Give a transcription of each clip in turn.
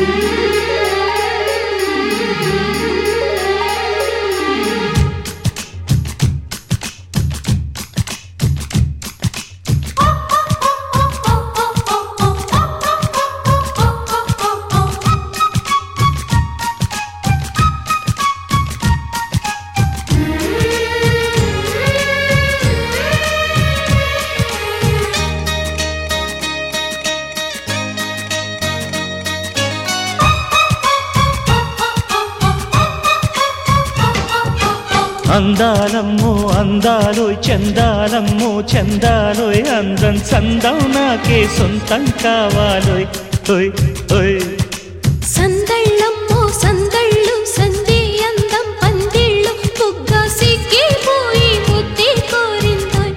అందాలమ్మో అందాలోయ్ చందాలమ్మో చందాలోయ్ అందం సందం నాకే సొంతం కావాలోయ్ ఓయ్ ఓయ్ సందళ్ళమ్మో సందళ్ళు సందే అందం పందిళ్ళు బుగ్గ సిక్కిపోయి ముద్దే కోరిందోయ్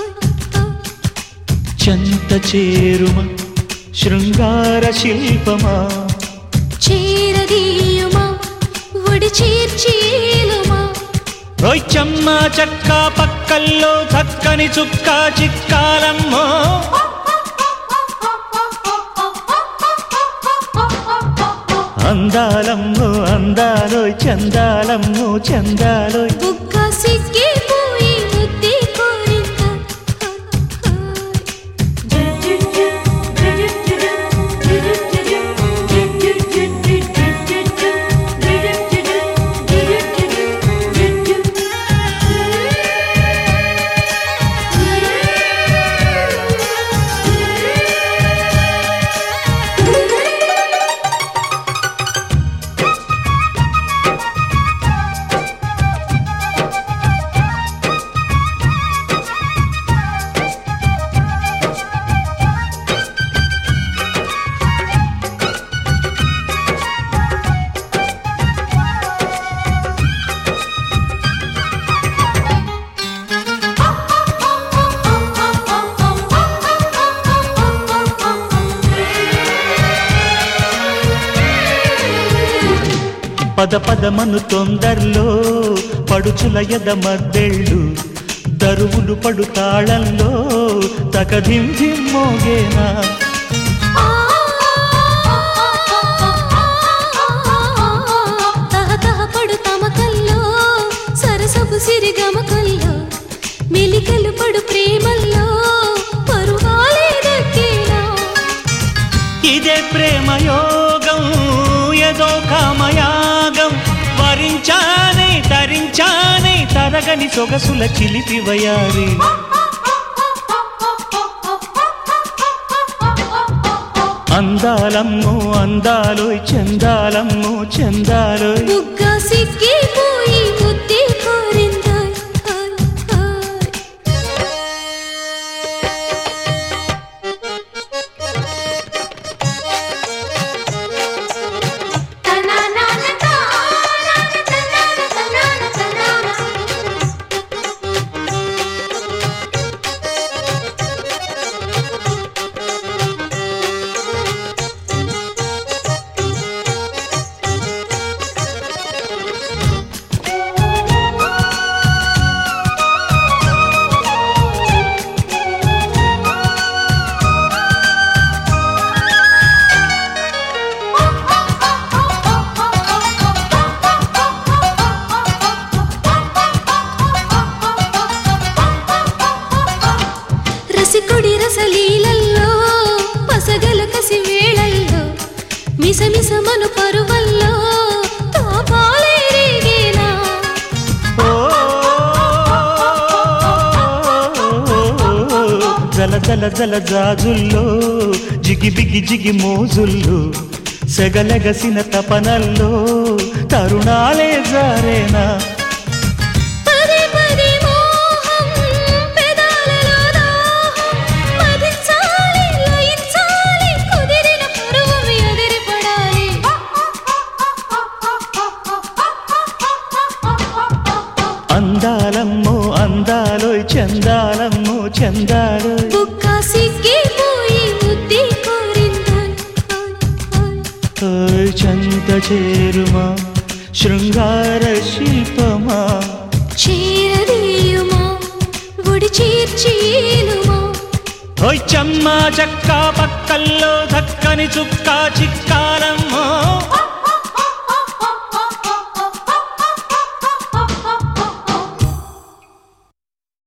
చంత చేరుమ శృంగార శిల్పమా చేరదీయుమా ఒడి చేర్చేలుమా ఓయ్ చెమ్మ చక్క పక్కల్లో చక్కని చుక్క చిక్కాలమ్మో అందాలమ్మో అందాలోయ్ చందాలమ్మో చందాలోయ్ బుగ్గ సిక్కిపోయి ముద్దే కోరిందోయ్ పద పదమను తొందరలో పడుచుల ఎద మద్దెళ్ళు దరువులు పడు తాళంలో తకధింధిం మోగేనా తహతహపడు తమకల్లో సరసపు సిరిగమకల్లో మెలికలు పడు ప్రేమల్లో పరువాలే దక్కేనా ఇదే ప్రేమయోగం ఏదో కామయాగం వరించానే తరించానే తరగని సొగసుల చిలిపి వయారి అందాలమ్మో అందాలోయ్ చందాలమ్మో చందాలోయ్ బుగ్గ సిక్కిపోయి ముద్దే కోరిందాయ్ హాయ్ హాయ్ రసికుడి రసలీలల్లో పసగల కసి వేళల్లో మిసమిసమను పరువల్లో తాపాలే రేగేనా ఓ జల జల జల జాజుల్లో జిగి బిగి జిగి మోజుల్లో సెగలెగసిన తపనల్లో తరుణాలే జారేనా పదే పదే మోహం పెదాలలో దాహం మదించాలి లయించాలి కుదిరిన పరువం ఎదిరిపడాలి అందాలమ్మో అందాలోయ్ చందాలమ్మో చందాలోయ్ బుక్క సిక్కిపోయి ముద్దే కోరిందాయ్ హాయ్ హాయ్ ఓయ్ చంత చేరుమా శృంగార శిల్పమా చేరదీయుమా ఒడి చేర్చేలుమా ఓయ్ చమ్మా చక్క పక్కల్లో దక్కని చుక్క చిక్కాలమ్మో